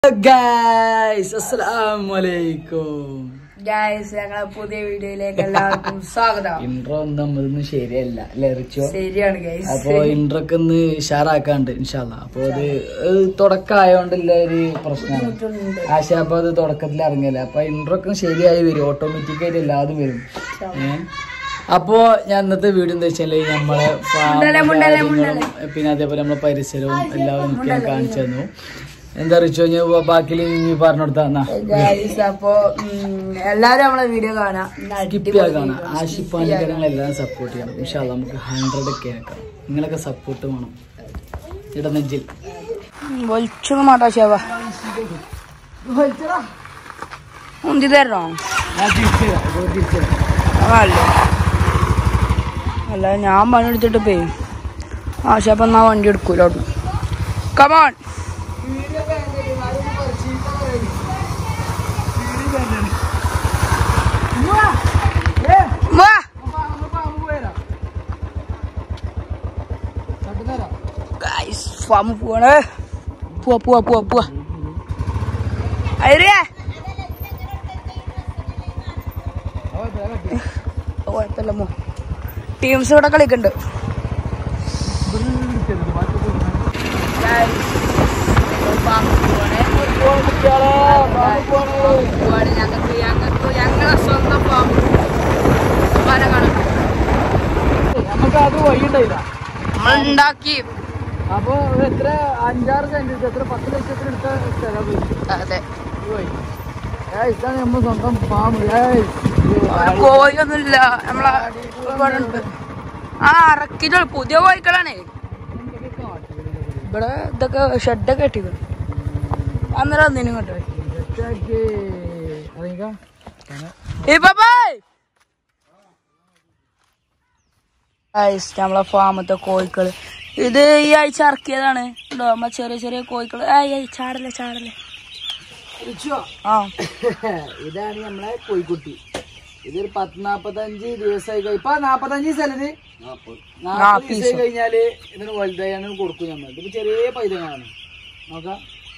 Guys അസ്സലാമലൈക്കും guys ഞങ്ങളെ പുതിയ വീഡിയോയിലേക്ക് എല്ലാവർക്കും സ്വാഗതം ഇൻട്രോ ഒന്നും നമ്മളൊന്നും ശരിയല്ല അല്ലേ റിച്ചോ ശരിയാണ് ഗൈസ് അപ്പൊ ഇൻട്രോക്ക് ഒന്ന് ഉഷാറാക്കാണ്ട് ഇൻഷാല്ല അപ്പൊ അത് തുടക്കമായോണ്ടുള്ള ഒരു പ്രശ്നമാണ് ആശ അപ്പൊ അത് തുടക്കത്തിൽ ഇറങ്ങിയല്ലേ അപ്പൊ ഇൻട്രോക്ക് ശരിയായി വരും ഓട്ടോമാറ്റിക് ആയിട്ട് എല്ലാതും വരും ഏ? അപ്പോ ഞാൻ ഇന്നത്തെ വീഡിയോ എന്താ വെച്ചാല് നമ്മളെ farm കാര്യങ്ങളും, പിന്നെ അതേപോലെ നമ്മളെ പരിസരവും എല്ലാം എനിക്ക് ഞാൻ കാണിച്ചു തന്നു എന്താ റിച്ചോ ഞാൻ ബാക്കി നീ പറഞ്ഞു കൊടുത്താ ഗായ്സ് അപ്പൊ ഉം, എല്ലാരും നമ്മളെ വീഡിയോ കാണാം ഇന്ന് സ്കിപ്പ് ചെയ്യാൻ കാണാം ആശിപ്പാനികരങ്ങൾ എല്ലാം സപ്പോർട്ട് ചെയ്യണം പക്ഷെ നമുക്ക് ഹൺഡ്രഡ് ഒക്കെ ആക്കാം നിങ്ങളൊക്കെ സപ്പോർട്ട് വേണം ഇടനെഞ്ചിൽ വലിച്ചു മാട്ടാ ശവ മുന്തി തരണോ ഞാൻ തിരിച്ചു തരാം, ഇത് തിരിച്ചു തരാം. അല്ലേ അല്ല ഞാൻ പണി എടുത്തിട്ട് പോയി ആശാപ്പം എന്നാ വണ്ടി എടുക്കൂല കമോൺ ഫാമ് പോവാണ് പോവാ പോവാ പോവാ പോവാ അയറിയേ കുഴപ്പമില്ല മോ ടീംസ് ഇവിടെ കളിക്കുന്നുണ്ട് ഞങ്ങൾക്ക് ഞങ്ങൾക്ക് ഞങ്ങളെ സ്വന്തം ഫാം കാണാം നമുക്ക് അത് വഴിയുണ്ടായില്ല നമ്മളുണ്ടാക്കി അപ്പൊ എത്ര അഞ്ചാറ് സെന്റ് എത്ര പത്ത് ലക്ഷത്തിന് എടുത്ത സ്ഥലം പോയി. അതെ ഇത് പോയി. ഏയ് ഇതാണ് നമ്മൾ സ്വന്തം ഫാം ഏയ് അവിടെ കോഴിയൊന്നുമില്ല നമ്മളെ ഇവിടെ ഉണ്ട് ആ അറക്കിട്ട് പുതിയ കോഴിക്കളാണ് ഇവിടെ ഇതൊക്കെ ഷെഡൊക്കെ കെട്ടിക്കണം അന്നേരം ഒന്നിനും കേട്ടോ ഇതൊക്കെ അറിയിക്കാം ഇപ്പൊ പോയ് ഗൈസ് നമ്മളെ ഫാമത്തെ കോഴിക്കള് ഇത് ഈ ആഴ്ച ഇറക്കിയതാണ് ഉണ്ടോ നമ്മ ചെറിയ ചെറിയ കോഴിക്കള് ആയി ആയി ചാടല്ലേ ചാടല്ലേ ആ ഇതാണ് നമ്മളെ കോഴിക്കുട്ടി ഇതൊരു പത്ത് നാപ്പത്തഞ്ച് ദിവസമായി കഴി- ഇപ്പൊ നാപ്പത്തഞ്ച് സ്ഥലത്ത് നാപ്പത് ദിവസമായി കഴിഞ്ഞാല് ഇതിന് വലുതായാണ് കൊടുക്കും നമ്മൾ ഇതിപ്പോ ചെറിയ പൈതങ്ങളാണ് നോക്കാം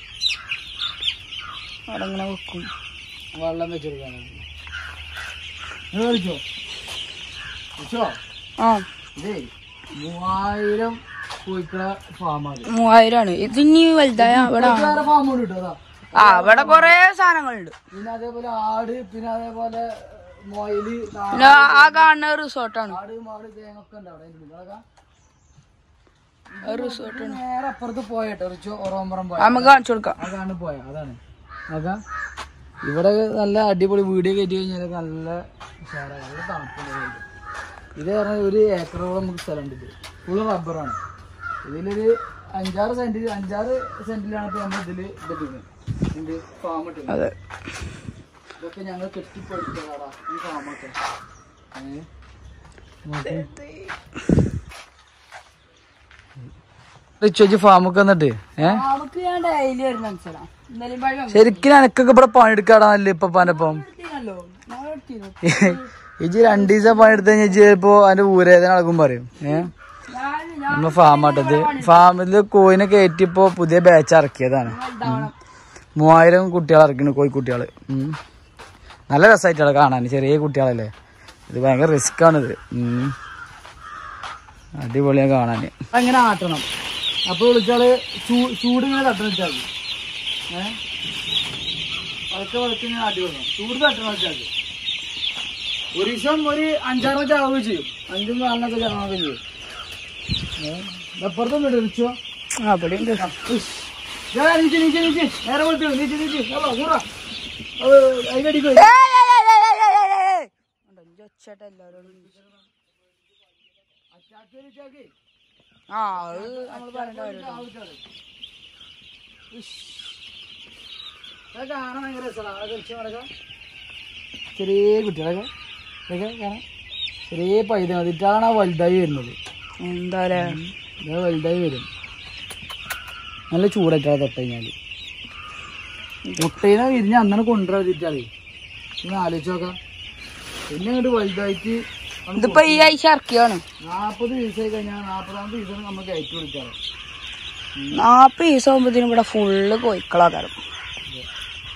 അവിടെ ഇങ്ങനെ വെക്കും വെള്ളം വെച്ചെടുക്കാണ് കളിച്ചോ കളിച്ചോ ആ ഇതേ മൂവായിരം കോഴിക്കള ഫാമാണ് മൂവായിരമാണ് ഇത് ഇനി വലുതായ അവിടെ വേറെ ഫാം കൂടി കിട്ടും അതാ ആ അവിടെ കൊറേ സാധനങ്ങളുണ്ട് പിന്നെ അതേപോലെ ആട് പിന്നെ അതേപോലെ മൊയില് നാ- പിന്നെ ആ കാണുന്ന റിസോർട്ടാണ് ആട് മാട് തേങ്ങ ഒക്കെ ഉണ്ട് അവിടെ അതിന്റെ ഉള്ളിൽ. അതൊക്കെ റിസോർട്ടാണ് നേരെ അപ്പുറത്ത് പോയട്ടോ റിച്ചോ ഒറോമ്പറം പോയ നമുക്ക് കാണിച്ചു കൊടുക്കാം അതാണ് പോയ അതാണ് അതാ ഇവിടെ നല്ല അടിപൊളി വീഡിയോ കയറ്റി കഴിഞ്ഞാൽ നല്ല ഉഷാറാണ് നല്ല തണുപ്പുണ്ട് ഇവിടെ. ഇത് പറഞ്ഞാൽ ഒരു ഏക്കറോളം നമുക്ക് സ്ഥലമുണ്ട് ഇത് ഫുള്ള് റബ്ബറാണ് ഇതിലൊരു അഞ്ചാറ് സെന്റ് അഞ്ചാറ് സെന്റിലാണ് ഇപ്പൊ നമ്മൾ ഇതില് ഇട്ടിരിക്കുന്നത് ഇതിന്റെ ഫാം ഇട്ടിരിക്കുന്നത് അതെ ഇതൊക്കെ ഞങ്ങൾ കെട്ടിപ്പടുത്തതാടാ ഈ ഫാമൊക്കെ ഏഹ് റിച്ചോജി ഫാമൊക്കെ വന്നിട്ട് ഏഹ് നമുക്ക് ഞാൻ ഡെയിലി വരുന്ന മനസ്സിലാ ഇന്നലെയും പഴം ശരിക്കും എനക്കൊക്കെ ഇവിടെ പണിയെടുക്കാടാന്നല്ലേ ഇപ്പൊ പനപ്പം എടുത്തിനല്ലോ ഞാൻ എടുത്തിരുന്നു ഇജി രണ്ടു ദിവസം പണിയെടുത്ത് കഴിഞ്ഞാൽ ഇജ്ജ് ചിലപ്പോ അതിന്റെ ഊരേദന നടക്കും പറയും ഏഹ് ഞാൻ നമ്മ ഫാമാട്ടത് ഫാമില് കോയിനെ കയറ്റിപ്പോ പുതിയ ബാച്ച് ഇറക്കിയതാണ് വലുതാവണം മൂവായിരം കുട്ടികൾ ഇറക്കുന്നു കോഴിക്കുട്ടികള് ഉം. നല്ല രസമായിട്ടാണ് കാണാൻ ചെറിയ കുട്ടികളല്ലേ ഇത് ഭയങ്കര റിസ്ക് ആണിത് ഉം. അടിപൊളിയാ കാണാന് അങ്ങനെ ആട്ടണം അപ്പൊ വിളിച്ചാല് ചൂട് ഇങ്ങനെ തട്ടണം വെച്ചാൽ മതി. ഏഹ് വളക്കെ വളക്കെ ഇങ്ങനെ ആട്ടി കൊടുക്കണം ചൂട് തട്ടണം വെച്ചാൽ മതി. ഒരു ദിവസം ഒരു അഞ്ചാറൊക്കെ ചാവുകയും ചെയ്യും അഞ്ചും നാലിനൊക്കെ ചാവുകയും ചെയ്യും ഏഹ് അപ്പുറത്തൊന്നും ഇടിച്ചോ ആ അവിടെ ഉണ്ട് നീച്ച് നീച്ച് നീച്ച് നേരെ പോയിട്ട് നീച്ച് നീച്ച് ഹലോ കൂറ അതിനടിക്കോ ഒച്ചേട്ടാ എല്ലാവരോടും ആ അത് നമ്മൾ പറയേണ്ട കാര്യം കാണാൻ ഭയങ്കര രസമാണ് ചെറിയ കുട്ടികളൊക്കെ ഇതൊക്കെ കാണാം ചെറിയ പൈത അതിട്ടാണ് ആ വലുതായി വരുന്നത് എന്താ പറയാ ഇത് വലുതായി വരും നല്ല ചൂടായിട്ടാണ് തൊട്ട് കഴിഞ്ഞാൽ മുട്ടയിനെ വിരിഞ്ഞ് അന്നാണ് കൊണ്ടുവരാതിട്ടാളേ ഒന്ന് ആലോചിച്ച് നോക്കാം പിന്നെ അങ്ങോട്ട് വലുതായിട്ട് ഇതിപ്പോ ഈ ആഴ്ച ഇറക്കിയാണ് നാൽപ്പത് ദിവസമായി കഴിഞ്ഞാൽ നാൽപ്പതാമത്തെ ദിവസം നമ്മൾ കയറ്റി കൊടുക്കാറ് നാപ്പത് ദിവസം ആകുമ്പോഴത്തേനും ഇവിടെ ഫുള്ള് കോഴിക്കളാക്കാരം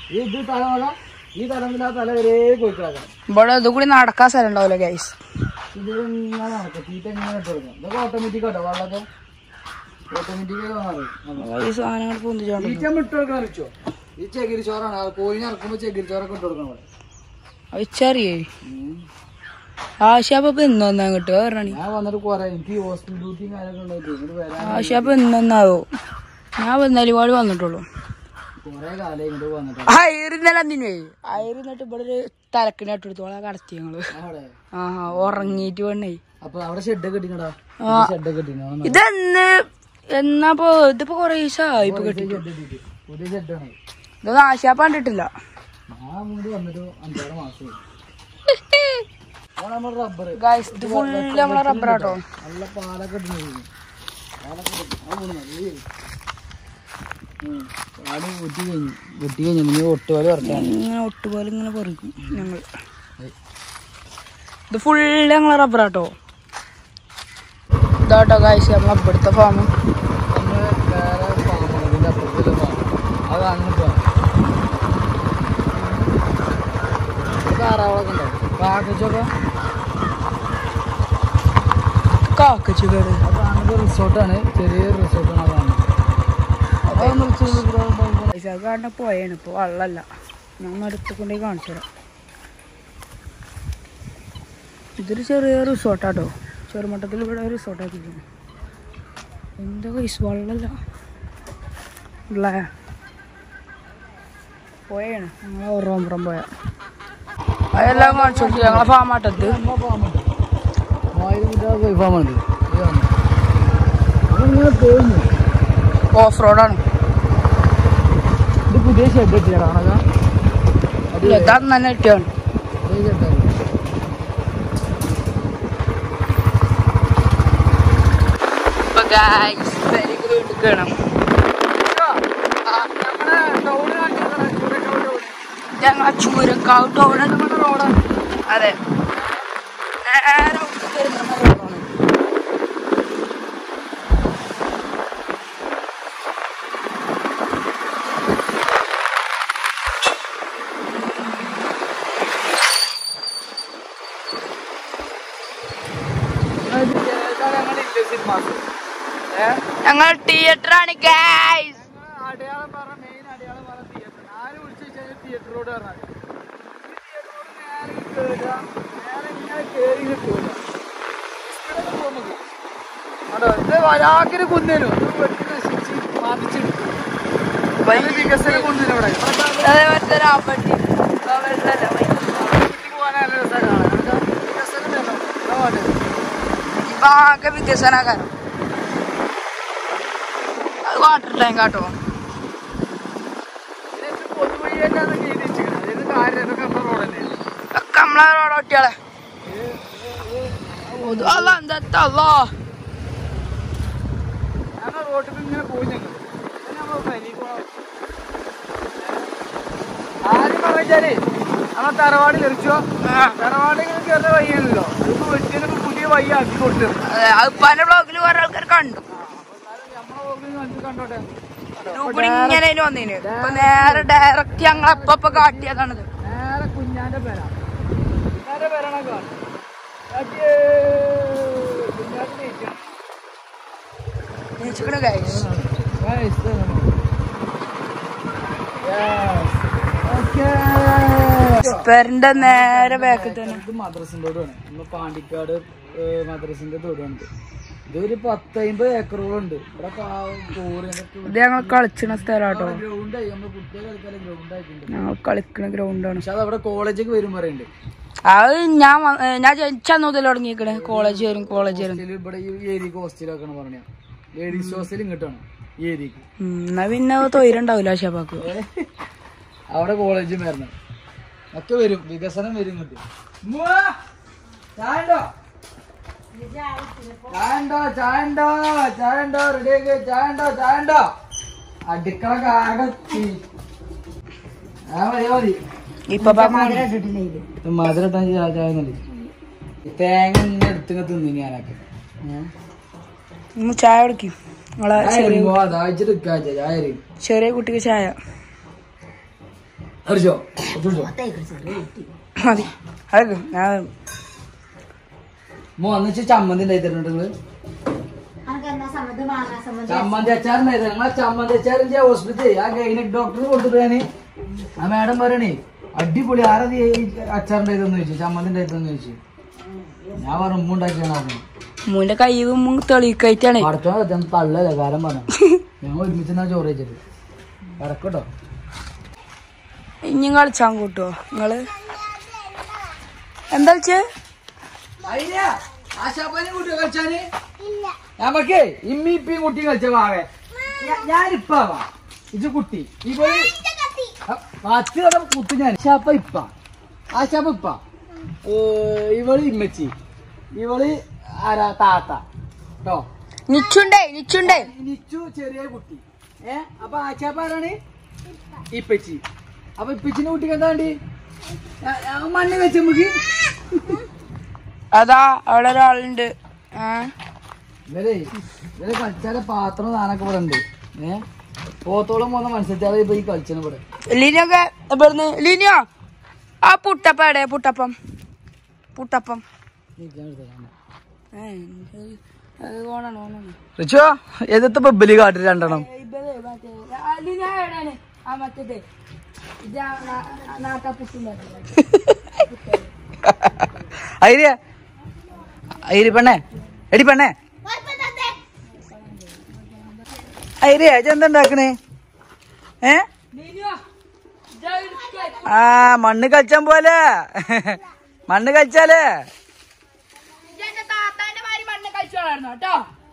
ഈ ഇത് തല നോക്കാം ഈ തലത്തിൽ ആ തല വരെ കോഴിക്കളാക്കണം ഇവിടെ ഇത് കൂടി നടക്കാൻ സ്ഥലം ഉണ്ടാവില്ല ഗൈസ് ഇത് ഇങ്ങനെ നടക്കും തീറ്റ ഇങ്ങനെ ഇട്ട് കൊടുക്കണം ഇതൊക്കെ ഓട്ടോമാറ്റിക് കേട്ടോ വെള്ളമൊക്കെ ഓട്ടോമാറ്റിക് ഈ സാധനങ്ങൾ പൊന്തിച്ചോണ്ട് തീറ്റ ഇട്ട് കൊടുക്കാൻ വെച്ചോ ഈ ചകിരി ചോറാണ് കോഴിനെ ഇറക്കുമ്പോൾ ചകിരി ചോറൊക്കെ ഇട്ട് കൊടുക്കണം ഇവിടെ വെച്ചറിയേ ഉം. ആശാപ്പ് ഇന്നൊന്നാ കിട്ടുക പറഞ്ഞാണി ഞാൻ വന്നിട്ട് കുറെ എനിക്ക് ഹോസ്പിറ്റൽ ഡ്യൂട്ടിയും കാര്യമൊക്കെ ഉണ്ടായിട്ട് ഇങ്ങോട്ട് വരാൻ ആശാപ്പ് ഇന്നൊന്നാവോ ഞാൻ വന്നാലിപാട് വന്നിട്ടുള്ളൂ കുറെ കാലം ഇങ്ങോട്ട് വന്നിട്ട് അയറിന്നല്ല എന്തിനേ അയറിന്നിട്ട് ഇവിടെ ഒരു തലക്കിനെ ഇട്ടെടുത്തോളാം കടത്തി ഞങ്ങള് അവിടെ ആ ഉറങ്ങിയിട്ട് വേണേ അപ്പൊ അവിടെ ഷെഡ് കെട്ടിക്കടാ ഷെഡ് കെട്ടിക്കണം ഇതെന്ന് എന്നാപ്പോ ഇതിപ്പോ കൊറേ ദിവസമായി ഇപ്പൊ കിട്ടി ഷെഡ് കെട്ടിട്ട് പുതിയ ഷെഡാണ് ഇതൊന്നും ആശാപ്പ് കണ്ടിട്ടില്ല ഞാൻ ഇങ്ങോട്ട് വന്നിട്ട് അഞ്ചാറ് മാസമായി നമ്മൾ റബ്ബർ ഗൈസ് ഇത് ഫുള്ള് നമ്മളെ റബ്ബറാട്ടോ നല്ല പാലൊക്കെ ഇടുന്നത് പാലൊക്കെ ഇടും. ആ പോണു, നല്ല വരും. ഉം. പാല് പൊട്ടി കഴിഞ്ഞു പൊട്ടി കഴിഞ്ഞു ഇനി ഒട്ടുപാല് വറക്കാണ് ഇങ്ങനെ ഒട്ടുപോലെ ഇങ്ങനെ പറിക്കും ഞങ്ങൾ ഇത് ഫുള്ള് ഞങ്ങളെ റബ്ബറാട്ടോ ഇതാട്ടോ ഗൈസ് നമ്മളെ ഇവിടുത്തെ ഫാം നമ്മള് വേറെ ഫാമാണ് ഇതിന്റെ അപ്പുറത്തുള്ള ഫാം അത് അങ്ങനെ പോവാം താറാവളൊക്കെ ഉണ്ടാവും കാക്കച്ചൊക്കെ കാക്കച്ചുകേട് ആ കാണുന്നത് റിസോർട്ടാണ് ചെറിയൊരു റിസോർട്ടാണ് ആ കാണുന്നത് അതൊന്ന് വിളിച്ച് ഇവിടെ ഉണ്ടാവും. പൈസ കാരണം പോയാണ് ഇപ്പൊ വെള്ളമല്ല ഞാൻ അടുത്ത് കൊണ്ടുപോയി കാണിച്ചു തരാം ഇതൊരു ചെറിയ റിസോർട്ടാട്ടോ ചെറുമട്ടത്തിൽ ഇവിടെ റിസോർട്ട് ആക്കിക്കുന്നു എന്താ പൈസ വെള്ളമല്ല ഉള്ള പോയാണ് ഞങ്ങൾ ഓർമ്മ പോയ അതെല്ലാം കാണിച്ചു കൊടുത്തു ഞങ്ങളെ ഫാമാട്ടത്ത് നമ്മളെ ഫാമുണ്ട് മൂവായിരം മീറ്റർ കോഴി ഫാമുണ്ട് ഇത് കാണുന്നു. അതിങ്ങനെ കഴിഞ്ഞു ഓഫ് റോഡാണ് ഇത് പുതിയ ഷെഡ് ഇട്ടിട്ടാണോ ഇതാണ് തന്നെ കിട്ടിയാണ് പുതിയ ഷെഡാണ് ഇപ്പൊ ഗായ്സ് പെരിക്ക് എടുക്കണം ഞങ്ങൾ ചൂരക്കാവ് ടൗൺ റോഡാണ് അതെ നേരെ ഉള്ളിൽ വരുന്ന റോഡാണ് ഞങ്ങൾ തിയേറ്ററാണ് ഗായ്സ് അടയാളം പറ മെയിൻ അടയാളം പറ തിയേറ്റർ ആര് വിളിച്ചു കഴിഞ്ഞാൽ തിയേറ്റർ റോഡ് പറഞ്ഞാൽ ഈ തിയേറ്റർ റോഡ് നേരെ കേറുക നേരെ ഇങ്ങനെ കേറി കിട്ടൂല അതോ ഇത് വരാക്കിന് കുന്നേനു ഇത് വെട്ടി നശിച്ച് ബാധിച്ചെടുക്കും വലിയ വികസന കുന്നിന് ഇവിടെ അതേപോലത്തെ രാപ്പട്ടി കുട്ടി പോകാൻ നല്ല രസമാണ് കാണാൻ എന്താ വികസനം വേണം അതാ വേണ്ടത് ഇപ്പൊ ആകെ വികസനകാരം അത് വാട്ടർ ടാങ്ക് ആട്ടോ ഇതിനകത്ത് പൊതുവഴിയായിട്ടാണ് ചെയ്ത് വെച്ചിരിക്കുന്നത് ഇത് കാര്യം ഇതൊക്കെ നമ്മുടെ റോഡ് തന്നെയാണ് ഒക്കെ നമ്മളെ റോഡ് ഒട്ടിയാളെ അല്ല എന്താ അല്ലോ ഞങ്ങൾ റോട്ടിൽ ഇങ്ങനെ പോയി ഞങ്ങൾ നമ്മൾ പനി ആദ്യം പറഞ്ഞാലേ നമ്മളെ തറവാട് കയറിച്ചോ തറവാട് കയറുന്ന വഴിയാണല്ലോ ഇത് വെട്ടിയതിന് പുതിയ വഴി ആക്കി കൊടുത്തു അതെ അത് പല ബ്ലോഗിൽ കുറെ ആൾക്കാർ കണ്ടു നമ്മളെ റോഡിൽ കണ്ടു കണ്ടോട്ടെ ഗ്രൂപ്പിൽ ഇങ്ങനെ അതിന് വന്നേന് ഇപ്പൊ നേരെ ഡയറക്റ്റ് ഞങ്ങൾ അപ്പൊ കാട്ടിയതാണിത് നേരെ കുഞ്ഞാന്റെ പേര കുഞ്ഞാന്റെ പേരാണ് കാണുന്നത് കുഞ്ഞാന്റെ ജയിച്ചാണ് നീച്ചിക്കണ് ഗൈസ് Guys, Yes. Okay. പെരന്റെ നേരെ ബാക്കിൽ തന്നെ ഇത് മദ്രസിന്റെ തോടാണ് നമ്മൾ പാണ്ടിക്കാട് ഏഹ്, മദ്രസിന്റെ തോടാണ് ഇതൊരു പത്തമ്പത് ഏക്കറോളുണ്ട് ഇവിടെ കോറി ഇത് ഞങ്ങൾ കളിച്ചണ സ്ഥലാട്ടോ ഗ്രൗണ്ടായി നമ്മൾ കുട്ടികൾ കളിക്കാൻ ഗ്രൗണ്ട് ആയിട്ടുണ്ട് ഞങ്ങൾ കളിക്കണ ഗ്രൗണ്ടാണ് പക്ഷെ അത് അവിടെ കോളേജൊക്കെ വരും പറയുന്നുണ്ട് അത് ഞാൻ വ- ഏ, ഞാൻ ജനിച്ച മുതൽ തുടങ്ങിക്കണേ കോളേജ് വരും കോളേജ് വരും ഹോസ്റ്റലിൽ ഇവിടെ ഈ ഏരിയക്ക് ഹോസ്റ്റലാക്കണം പറഞ്ഞ ലേഡീസ് ഹോസ്റ്റൽ ഇങ്ങോട്ടാണ് ഈ ഏരിയക്ക് ഉം, എന്നാ പിന്നെ തൊയിലുണ്ടാവില്ല ഷാപ്പാക്ക് അവിടെ കോളേജും വരണം ഒക്കെ വരും വികസനം വരും ഇങ്ങോട്ട് ഉമ്മുവാ, ചായ ഉണ്ടോ? ചായ ഉണ്ടോ ചായ ഉണ്ടോ ചായ ഉണ്ടോ റെഡി ആക്കി ചായ ഉണ്ടോ ചായ ഉണ്ടോ അടുക്കള കാകത്തി ആ മതി മതി ഇപ്പൊ മധുരട്ടാൻ ചായ മതി തേങ്ങ ഇങ്ങനെ എടുത്തിങ്ങ തിന്നു ഞാനൊക്കെ ഏ? ഉം, ചായ കുടിക്കും നിങ്ങളെ ചായ ചെറിയ ഇടുമ്പോ ദാഹിച്ചിട്ട് നിക്കാ ചായ തരും. ചെറിയ കുട്ടിക്ക് ചായ അടിച്ചോ കുടിച്ചോ മതി അത് ഞാൻ മോ അന്ന് ചമ്മന്തി ഉണ്ടായി തരുന്നുണ്ട് ചമ്മന്തി അച്ചാറുണ്ടായി തരും നിങ്ങളെ ചമ്മന്തി അച്ചാറിന്റെ ഹോസ്പിറ്റൽ ആ ഗൈനക് ഡോക്ടറിന് കൊടുത്തിട്ട് ഞാന് ആ മാഡം പറയണേ അടിപൊളി ആരത് അച്ചാറുണ്ടായതെന്ന് ചോദിച്ചു ചമ്മന്തി ഉണ്ടായതെന്ന് ചോദിച്ചു ഞാൻ പറഞ്ഞു ഉമ്മ ഉണ്ടാക്കിയാണ് പറഞ്ഞു മൂന്റെ കൈവും തെളിയിക്കായിട്ടാണ് അടുത്ത തള്ളല്ലേ കാരം പറഞ്ഞു ഞങ്ങൾ ഒരുമിച്ച് എന്നാ ചോറ് വെച്ചത് കിടക്കട്ടോ ഇനി കളിച്ചാൻ കൂട്ടോ നിങ്ങള് എന്താ വെച്ചേ ആശാപ്പാനെ കൂട്ടി കളിച്ചാന് നമുക്കേ ഇമ്മി ഇപ്പിയും കുട്ടി കളിച്ച വാവേ ഞാനിപ്പാ വാ ഇത് കുട്ടി ഇവര് പത്ത് കടം കുത്തു ഞാൻ ആശാപ്പ ഇപ്പ ആശാപ്പ ഇപ്പ ഏ, ഇവള് ഇമ്മച്ചി ഇവള് ആരാ താത്ത കേട്ടോ നിച്ചുണ്ടേ നിച്ചുണ്ടേ നിച്ചു ചെറിയ കുട്ടി ഏ അപ്പൊ ആശാപ്പ ആരാണ് ഇപ്പച്ചി അപ്പൊ ഇപ്പച്ചിന്റെ കുട്ടിക്ക് എന്താ വേണ്ടി മണ്ണ് വെച്ച നമുക്ക് അതാ അവിടെ ഒരാളുണ്ട് ആ ഇവരെ ഇവരെ കളിച്ചാലെ പാത്രം സാധനമൊക്കെ ഇവിടെ ഉണ്ട് ഏ പോത്തോളം പോകുന്ന മത്സരിച്ചാലെ ഇപ്പൊ ഈ കളിച്ചത് ഇവിടെ ലിനിയൊക്കെ ഇവിടുന്ന് ലിനിയോ ആ പുട്ടപ്പം എവിടെ പുട്ടപ്പം പുട്ടപ്പം ഏ, അത് ഓണാണ് ഓണാണ് റിച്ചോ എതിർത്ത ബബ്ബലി കാട്ടി രണ്ടെണ്ണം ഇബല് മറ്റേ ആ ലിനി ആ എവിടെയാണ് ആ മറ്റേത് ഇത് ആ നാ- നാട്ടാപ്പൂസിന്റെ ഐരിയ ഐരി പെണ്ണേ എടി പെണ്ണേ ഐരിയ ഇതെന്താ ഉണ്ടാക്കണേ ഏ ലിനിയോ ആ മണ്ണ് കളിച്ചാൻ പോലെ മണ്ണ് കളിച്ചാലേ എന്റെ താത്താന്റെ മാതിരി മണ്ണ് കളിച്ചോളായിരുന്നു കേട്ടോ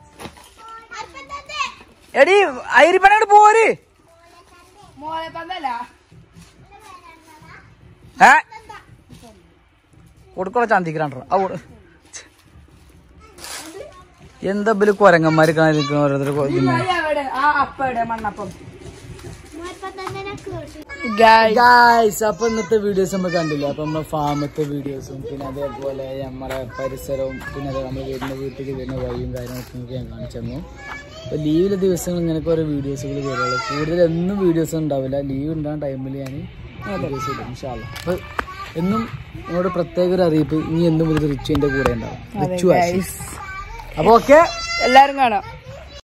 എടി ഐരി പെണ്ണോട് പോര് മോളെ തന്നല്ല ഏ കൊടുക്കുള്ള ചന്തിക്കണ്ടോ ആ കൊടു എന്താ ബല് കൊരങ്ങന്മാര് കാണിക്കുന്ന ഓരോരുത്തർ എവിടെ ആ അപ്പ എവിടെ മണ്ണപ്പം ഗായ്സ് അപ്പൊ ഇന്നത്തെ വീഡിയോസ് നമ്മൾ കണ്ടില്ല അപ്പൊ നമ്മളെ ഫാമത്തെ വീഡിയോസും പിന്നെ അതേപോലെ നമ്മളെ പരിസരവും പിന്നെ അതേ നമ്മൾ വരുന്ന വീട്ടിൽ വരുന്ന വഴിയും കാര്യങ്ങളൊക്കെ നിങ്ങൾക്ക് ഞാൻ കാണിച്ചു തന്നു അപ്പൊ ലീവിലെ ദിവസങ്ങൾ ഇങ്ങനെയൊക്കെ ഓരോ വീഡിയോസുകൾ വരുള്ളൂ കൂടുതൽ എന്നും വീഡിയോസ് ഉണ്ടാവില്ല ലീവ് ഉണ്ടാകുന്ന ടൈമിൽ ഞാൻ വീഡിയോസ് ഇടും ഇൻഷാല്ലാ അപ്പൊ എന്നും നിങ്ങളോട് പ്രത്യേക ഒരു അറിയിപ്പ് ഇനി എന്നും ഒരു റിച്ചുവിന്റെ കൂടെ ഉണ്ടാവും റിച്ചു ആശി. അപ്പൊ ഓക്കെ എല്ലാരും കാണാം